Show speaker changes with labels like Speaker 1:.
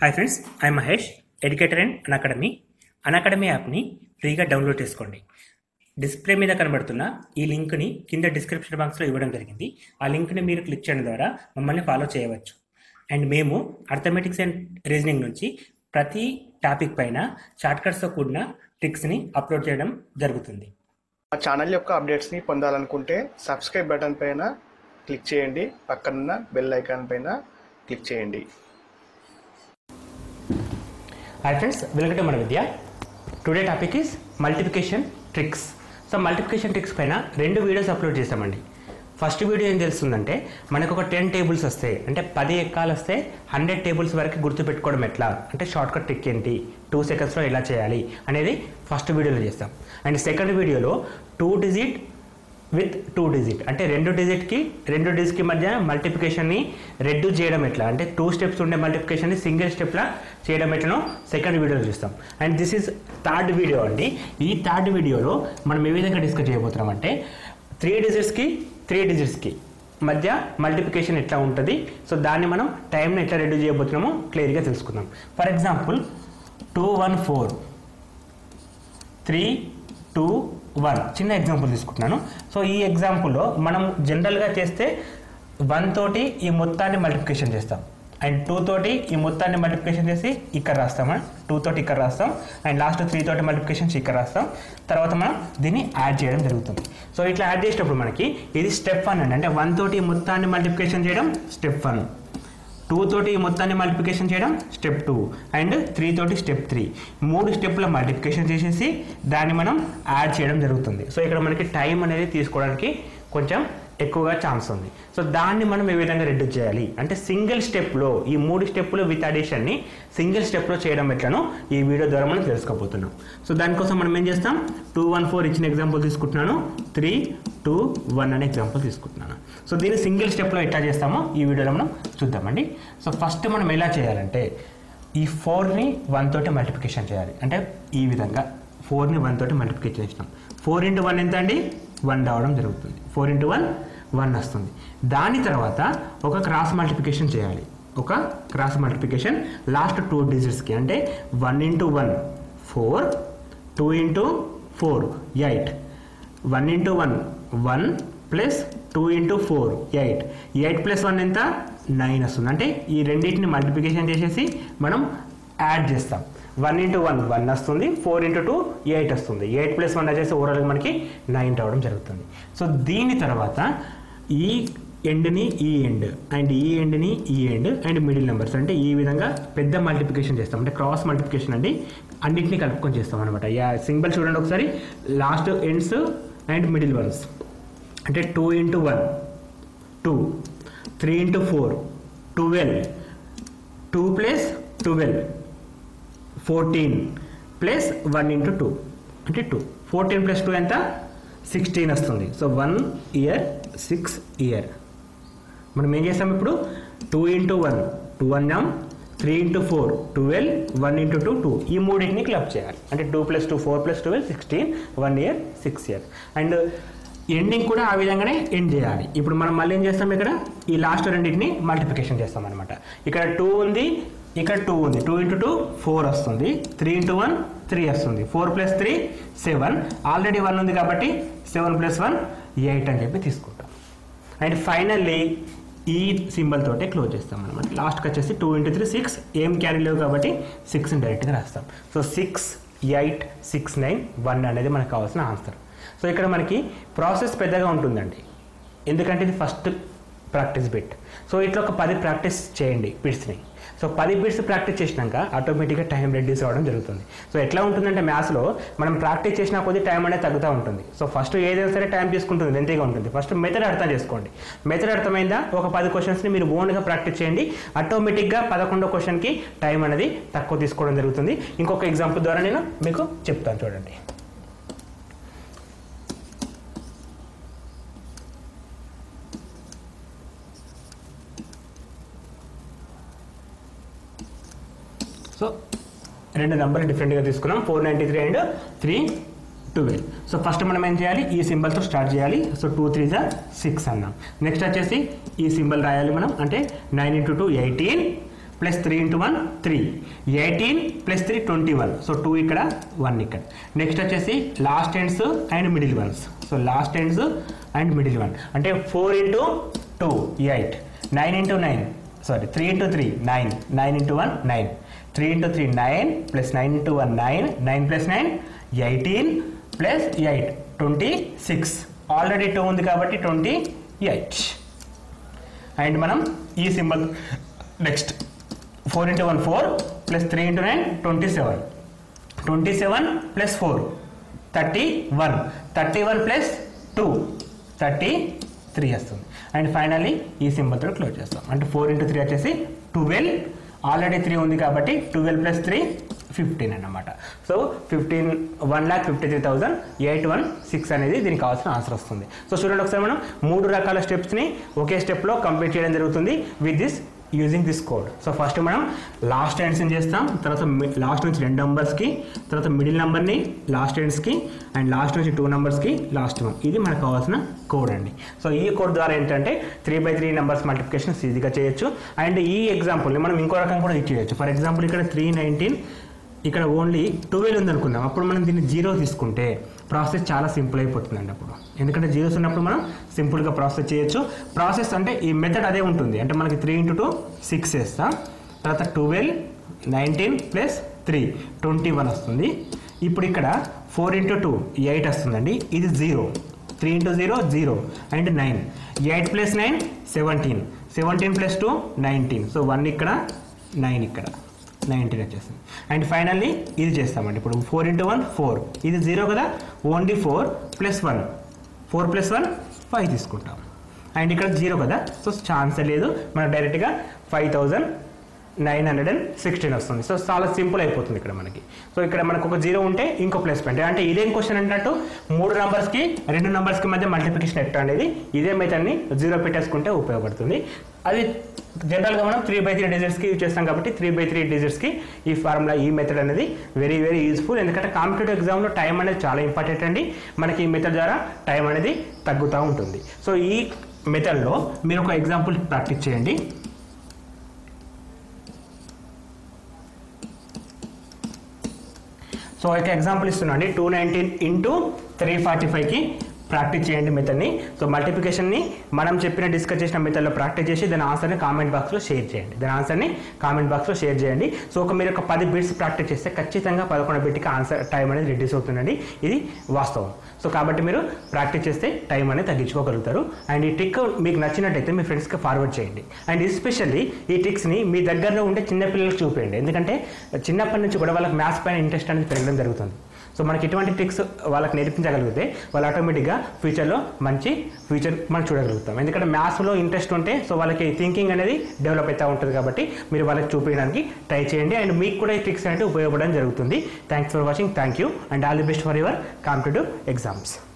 Speaker 1: hi friends I Mahesh educator and Unacademy Unacademy యాప్ని ఫ్రీగా download చేసుకోండి display మీద కనబడుతున్న ఈ లింక్ని కింద డిస్క్రిప్షన్ బాక్స్లో ఇవ్వడం జరిగింది ఆ లింక్ని మీరు క్లిక్ చేయడం ద్వారా మమ్మల్ని ఫాలో చేయవచ్చు అండ్ మేము అర్థమెటిక్స్ అండ్ రీజనింగ్ నుంచి ప్రతి టాపిక్ పైన షార్ట్కట్స్తో కూడిన ట్రిక్స్ని అప్లోడ్ చేయడం జరుగుతుంది
Speaker 2: మా ఛానల్ యొక్క అప్డేట్స్ని పొందాలనుకుంటే సబ్స్క్రైబ్ బటన్ పైన క్లిక్ చేయండి పక్కనున్న బెల్ ఐకాన్ పైన క్లిక్ చేయండి
Speaker 1: హాయ్ ఫ్రెండ్స్ వెల్కమ్ టు మన Vidya today topic is multiplication tricks so multiplication tricks పైన రెండు వీడియోస్ అప్లోడ్ చేసామండి ఫస్ట్ వీడియో ఏం తెలుస్తుందంటే మనకు ఒక టెన్ టేబుల్స్ వస్తాయి అంటే పది ఎక్కాలు వస్తే హండ్రెడ్ టేబుల్స్ వరకు గుర్తుపెట్టుకోవడం ఎట్లా అంటే షార్ట్ కట్ ట్రిక్ ఏంటి టూ సెకండ్స్లో ఎలా చేయాలి అనేది ఫస్ట్ వీడియోలో చేస్తాం and second video two digit with two digit అంటే రెండు డిజిట్కి రెండు డిజిట్కి మధ్య మల్టిప్లికేషన్ని రెడ్యూస్ చేయడం ఎట్లా అంటే టూ స్టెప్స్ ఉండే మల్టిప్లికేషన్ని సింగిల్ స్టెప్లా చేయడం ఎట్లనో సెకండ్ వీడియోలో చూస్తాం and this is third video అండి ఈ థర్డ్ వీడియోలో మనం ఏ విధంగా డిస్కస్ చేయబోతున్నాం అంటే త్రీ డిజిట్స్కి త్రీ డిజిట్స్కి మధ్య మల్టిప్లికేషన్ ఎట్లా ఉంటుంది సో దాన్ని మనం టైంని ఎట్లా రెడ్యూస్ చేయబోతున్నామో క్లియర్గా తెలుసుకుందాం for example two one four three two one చిన్న ఎగ్జాంపుల్ తీసుకుంటున్నాను సో ఈ ఎగ్జాంపుల్లో మనం జనరల్గా చేస్తే వన్ తోటి ఈ మొత్తాన్ని మల్టిప్లికేషన్ చేస్తాం అండ్ టూ తోటి ఈ మొత్తాన్ని మల్టిప్లికేషన్ చేసి ఇక్కడ రాస్తాం టూ తోటి ఇక్కడ రాస్తాం అండ్ లాస్ట్ త్రీ తోటి మల్టిప్లికేషన్స్ ఇక్కడ రాస్తాం తర్వాత మనం దీన్ని యాడ్ చేయడం జరుగుతుంది సో ఇట్లా యాడ్ చేసేటప్పుడు మనకి ఇది స్టెప్ వన్ అండి అంటే వన్ తోటి ఈ మొత్తాన్ని మల్టిప్లికేషన్ చేయడం స్టెప్ వన్ టూ తోటి ఈ మొత్తాన్ని మల్టిప్లికేషన్ చేయడం స్టెప్ టూ అండ్ త్రీ తోటి స్టెప్ త్రీ మూడు స్టెప్ల మల్టిప్లికేషన్ చేసేసి దాన్ని మనం యాడ్ చేయడం జరుగుతుంది సో ఇక్కడ మనకి టైం అనేది తీసుకోవడానికి కొంచెం ఎక్కువగా ఛాన్స్ ఉంది సో దాన్ని మనం ఏ విధంగా రెడ్యూస్ చేయాలి అంటే సింగిల్ స్టెప్లో ఈ మూడు స్టెప్పులు విత్ అడిషన్ని సింగిల్ స్టెప్లో చేయడం ఎట్లనో ఈ వీడియో ద్వారా మనం తెలుసుకోబోతున్నాం సో దానికోసం మనం ఏం చేస్తాం టూ వన్ ఫోర్ ఇచ్చిన ఎగ్జాంపుల్ తీసుకుంటున్నాను త్రీ టూ వన్ అనే ఎగ్జాంపుల్ తీసుకుంటున్నాను సో దీన్ని సింగిల్ స్టెప్లో ఎట్లా చేస్తామో ఈ వీడియోలో మనం చూద్దామండి సో ఫస్ట్ మనం ఎలా చేయాలంటే ఈ ఫోర్ని వన్ తోటి మల్టిప్లికేషన్ చేయాలి అంటే ఈ విధంగా ఫోర్ని వన్ తోటి మల్టిప్లికేషన్ చేసినాం ఫోర్ ఇంటూ వన్ ఎంత అండి వన్ రావడం జరుగుతుంది ఫోర్ ఇంటూ వన్ వన్ వస్తుంది దాని తర్వాత ఒక క్రాస్ మల్టిప్లికేషన్ చేయాలి ఒక క్రాస్ మల్టిప్లికేషన్ లాస్ట్ టూ డిజిట్స్కి అంటే one into one four two into four eight one into one one plus two into four eight eight plus one ఎంత నైన్ వస్తుంది అంటే ఈ రెండింటిని మల్టిప్లికేషన్ చేసేసి మనం యాడ్ చేస్తాం వన్ ఇంటూ వన్ వన్ వస్తుంది ఫోర్ ఇంటూ టూ ఎయిట్ వస్తుంది ఎయిట్ ప్లస్ వన్ వచ్చేసి ఓవరాల్గా మనకి నైన్ రావడం జరుగుతుంది సో దీని తర్వాత ఈ ఎండ్ని ఈ ఎండ్ అండ్ ఈ ఎండ్ని ఈ ఎండ్ అండ్ మిడిల్ నెంబర్స్ అంటే ఈ విధంగా పెద్ద మల్టిప్లికేషన్ చేస్తాం అంటే క్రాస్ మల్టిప్లికేషన్ అండి అన్నింటినీ కలుపుకొని చేస్తాం అనమాట యా సింబల్ చూడండి ఒకసారి last ends and middle ones అంటే two into one two three into four twelve two plus twelve fourteen plus one into two అంటే టూ ఫోర్టీన్ ప్లస్ టూ ఎంత సిక్స్టీన్ వస్తుంది so one year six year మనం ఏం చేస్తాం ఇప్పుడు two into one two అన్నాం three into four twelve one into two two ఈ మూడింటిని క్లబ్ చేయాలి అంటే two plus two four plus twelve sixteen one year six year and ending కూడా ఆ విధంగానే ఎండ్ చేయాలి ఇప్పుడు మనం మళ్ళీ ఏం చేస్తాం ఇక్కడ ఈ లాస్ట్ రెండింటిని మల్టిప్లికేషన్ చేస్తాం అనమాట ఇక్కడ టూ ఉంది ఇక్కడ టూ ఉంది టూ ఇంటూ టూ ఫోర్ వస్తుంది త్రీ ఇంటూ వన్ త్రీ వస్తుంది four plus three seven already one ఉంది కాబట్టి సెవెన్ ప్లస్ వన్ ఎయిట్ అని చెప్పి తీసుకుంటాం అండ్ ఫైనల్లీ ఈ సింబల్ తోటే క్లోజ్ చేస్తాం అనమాట లాస్ట్కి వచ్చేసి టూ ఇంటూ త్రీ సిక్స్ ఏం క్యారీ లేవు కాబట్టి సిక్స్ డైరెక్ట్గా రాస్తాం so six eight six nine one అనేది మనకు కావాల్సిన ఆన్సర్ సో ఇక్కడ మనకి ప్రాసెస్ పెద్దగా ఉంటుందండి ఎందుకంటే ఇది ఫస్ట్ ప్రాక్టీస్ బిట్ సో ఇట్లా ఒక పది ప్రాక్టీస్ చేయండి బిట్స్ని సో పది బిట్స్ ప్రాక్టీస్ చేసినాక ఆటోమేటిక్గా టైం రెడ్యూస్ అవ్వడం జరుగుతుంది సో ఎట్లా ఉంటుందంటే మ్యాథ్స్లో మనం ప్రాక్టీస్ చేసిన కొద్దీ టైం అనేది తగ్గుతూ ఉంటుంది సో ఫస్ట్ ఏదైనా సరే టైం తీసుకుంటుంది లెంతీగా ఉంటుంది ఫస్ట్ మెథడ్ అర్థం చేసుకోండి మెథడ్ అర్థమైందా ఒక పది క్వశ్చన్స్ని మీరు ఓన్గా ప్రాక్టీస్ చేయండి ఆటోమేటిక్గా పదకొండో క్వశ్చన్కి టైం అనేది తక్కువ తీసుకోవడం జరుగుతుంది ఇంకొక ఎగ్జాంపుల్ ద్వారా నేను మీకు చెప్తాను చూడండి సో రెండు నెంబర్లు డిఫరెంట్గా తీసుకున్నాం four ninety three and three twelve so first మనం ఏం చేయాలి ఈ సింబల్తో స్టార్ట్ చేయాలి సో టూ త్రీ జా సిక్స్ అన్నాం నెక్స్ట్ వచ్చేసి ఈ సింబల్ రాయాలి మనం అంటే nine into two eighteen plus three into one three eighteen plus three twenty one so two ఇక్కడ వన్ ఇక్కడ నెక్స్ట్ వచ్చేసి last ends and middle ones so last ends and middle one అంటే four into two eight nine into nine sorry three into three nine nine into one nine three into three nine plus nine into one nine nine plus nine eighteen plus eight twenty six already two ఉంది కాబట్టి twenty eight and మనం ఈ symbol next four into one four plus three into nine twenty seven twenty seven plus four thirty one thirty one plus two thirty three వస్తుంది and finally ఈ సింబల్తో close చేస్తాం అంటే four into three వచ్చేసి twelve already three ఉంది కాబట్టి twelve plus three fifteen అన్నమాట so fifteen one lakh fifty three thousand eight one six అనేది దీనికి కావాల్సిన ఆన్సర్ వస్తుంది సో చూడండి ఒకసారి మనం మూడు రకాల స్టెప్స్ని ఒకే స్టెప్లో కంప్లీట్ చేయడం జరుగుతుంది with this using this code so first మనం లాస్ట్ ఎండ్స్ని చేస్తాం తర్వాత లాస్ట్ నుంచి రెండు నెంబర్స్కి తర్వాత మిడిల్ నెంబర్ని లాస్ట్ ఎండ్స్కి అండ్ లాస్ట్ నుంచి టూ నెంబర్స్కి లాస్ట్ వన్ ఇది మనకు కావాల్సిన కోడ్ అండి సో ఈ కోడ్ ద్వారా ఏంటంటే three by three numbers multiplication ఈజీగా చేయొచ్చు అండ్ ఈ ఎగ్జాంపుల్ని మనం ఇంకో రకం కూడా ఇచ్చేయచ్చు ఫర్ ఎగ్జాంపుల్ ఇక్కడ త్రీ నైన్టీన్ ఇక్కడ ఓన్లీ ట్వెల్వ్ ఉంది అనుకుందాం అప్పుడు మనం దీన్ని జీరో తీసుకుంటే ప్రాసెస్ చాలా సింపుల్ అయిపోతుందండి అప్పుడు ఎందుకంటే జీరోస్ ఉన్నప్పుడు మనం సింపుల్గా ప్రాసెస్ చేయొచ్చు ప్రాసెస్ అంటే ఈ మెథడ్ అదే ఉంటుంది అంటే మనకి త్రీ ఇంటూ టూ సిక్స్ వేస్తాం తర్వాత twelve nineteen plus three twenty one వస్తుంది ఇప్పుడు ఇక్కడ ఫోర్ ఇంటూ టూ ఎయిట్ వస్తుందండి ఇది zero three into zero zero and nine eight plus nine seventeen seventeen plus two nineteen so one ఇక్కడ nine ఇక్కడ nineteen వచ్చేసింది అండ్ ఫైనల్లీ ఇది చేస్తామండి ఇప్పుడు ఫోర్ ఇంటూ వన్ ఫోర్ ఇది జీరో కదా only four plus one four plus one five తీసుకుంటాం అండ్ ఇక్కడ జీరో కదా సో ఛాన్స్ లేదు మనకు డైరెక్ట్గా five thousand nine hundred and sixteen వస్తుంది సో చాలా సింపుల్ అయిపోతుంది ఇక్కడ మనకి సో ఇక్కడ మనకు ఒక జీరో ఉంటే ఇంకో ప్లస్ పాయింట్ అంటే ఇదేం క్వశ్చన్ అన్నట్టు మూడు నెంబర్స్కి రెండు నెంబర్స్కి మధ్య మల్టిప్లికేషన్ ఎట్లా అనేది ఇదే మెథడ్ని జీరో పెట్టేసుకుంటే ఉపయోగపడుతుంది అది జనరల్గా మనం త్రీ బై త్రీ డిజిట్స్కి యూజ్ చేస్తాం కాబట్టి త్రీ బై త్రీ డిజిట్స్కి ఈ ఫార్ములా ఈ మెథడ్ అనేది వెరీ వెరీ యూస్ఫుల్ ఎందుకంటే కాంపిటేటివ్ ఎగ్జామ్లో టైం అనేది చాలా ఇంపార్టెంట్ అండి మనకి ఈ మెథడ్ ద్వారా టైం అనేది తగ్గుతూ ఉంటుంది సో ఈ మెథడ్లో మీరు ఒక ఎగ్జాంపుల్ ప్రాక్టీస్ చేయండి సో ఒక ఎగ్జాంపుల్ ఇస్తున్నాండి two nineteen into three forty ఫైవ్కి ప్రాక్టీస్ చేయండి మెథడ్ని సో మల్టిప్లికేషన్ని మనం చెప్పిన డిస్కస్ చేసిన మెథడ్లో ప్రాక్టీస్ చేసి దాని ఆన్సర్ని కామెంట్ బాక్స్లో షేర్ చేయండి దాని ఆన్సర్ని కామెంట్ బాక్స్లో షేర్ చేయండి సో ఒక మీరు ఒక పది బిట్స్ ప్రాక్టీస్ చేస్తే ఖచ్చితంగా పదకొండు బిట్కి ఆన్సర్ టైం అనేది రిడ్యూస్ అవుతుందండి ఇది వాస్తవం సో కాబట్టి మీరు ప్రాక్టీస్ చేస్తే టైం అనేది తగ్గించుకోగలుగుతారు అండ్ ఈ ట్రిక్ మీకు నచ్చినట్టయితే మీ ఫ్రెండ్స్కి ఫార్వర్డ్ చేయండి అండ్ ఎస్పెషల్లీ ఈ ట్రిక్స్ని మీ దగ్గరలో ఉండే చిన్న పిల్లలకు చూపించండి ఎందుకంటే చిన్నప్పటి నుంచి కూడా వాళ్ళకి మ్యాథ్స్ పైన ఇంట్రెస్ట్ అనేది పెరగడం జరుగుతుంది సో మనకి ఇటువంటి ట్రిక్స్ వాళ్ళకి నేర్పించగలిగితే వాళ్ళు ఆటోమేటిక్గా ఫ్యూచర్లో మంచి ఫ్యూచర్ మనం చూడగలుగుతాం ఎందుకంటే మ్యాథ్స్లో ఇంట్రెస్ట్ ఉంటే సో వాళ్ళకి థింకింగ్ అనేది డెవలప్ అవుతూ ఉంటుంది కాబట్టి మీరు వాళ్ళకి చూపించడానికి ట్రై చేయండి అండ్ మీకు కూడా ఈ ట్రిక్స్ అనేవి ఉపయోగపడడం జరుగుతుంది thanks for watching thank you and all the best for your competitive exams